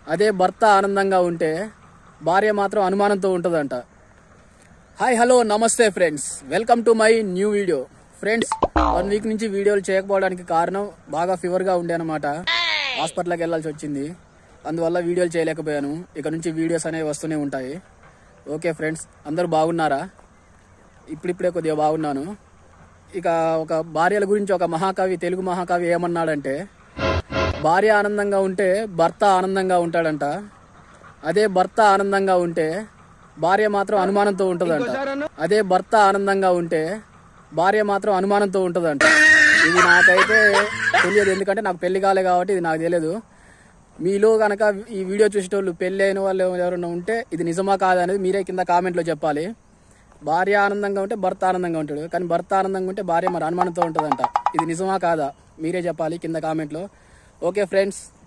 అదే భర్త ఆనందంగా ఉంటే భార్య మాత్రం అనుమానంతో ఉంటుందంట hi hello namaste friends welcome to my new video friends one week నుంచి వీడియోలు చేయకపోవడానికి కారణం బాగా ఫీవర్గా ఉండే అనమాట హాస్పిటల్కి వెళ్ళాల్సి వచ్చింది అందువల్ల వీడియోలు చేయలేకపోయాను ఇక నుంచి వీడియోస్ అనేవి వస్తూనే ఉంటాయి ఓకే ఫ్రెండ్స్ అందరూ బాగున్నారా ఇప్పుడిప్పుడే కొద్దిగా బాగున్నాను ఇక ఒక భార్యల గురించి ఒక మహాకవి తెలుగు మహాకవి ఏమన్నాడంటే భార్య ఆనందంగా ఉంటే భర్త ఆనందంగా ఉంటాడంట అదే భర్త ఆనందంగా ఉంటే భార్య మాత్రం అనుమానంతో ఉంటుందంట అదే భర్త ఆనందంగా ఉంటే భార్య మాత్రం అనుమానంతో ఉంటుందంట ఇది నాకైతే తెలియదు ఎందుకంటే నాకు పెళ్లి కాలే కాబట్టి ఇది నాకు తెలియదు మీలో కనుక ఈ వీడియో చూసేటోళ్ళు పెళ్లి అయిన వాళ్ళు ఎవరైనా ఉంటే ఇది నిజమా కాదా అనేది మీరే కింద కామెంట్లో చెప్పాలి భార్య ఆనందంగా ఉంటే భర్త ఆనందంగా ఉంటాడు కానీ భర్త ఆనందంగా ఉంటే భార్య మరి అనుమానంతో ఉంటుందంట ఇది నిజమా కాదా మీరే చెప్పాలి కింద కామెంట్లో ఓకే ఫ్రెండ్స్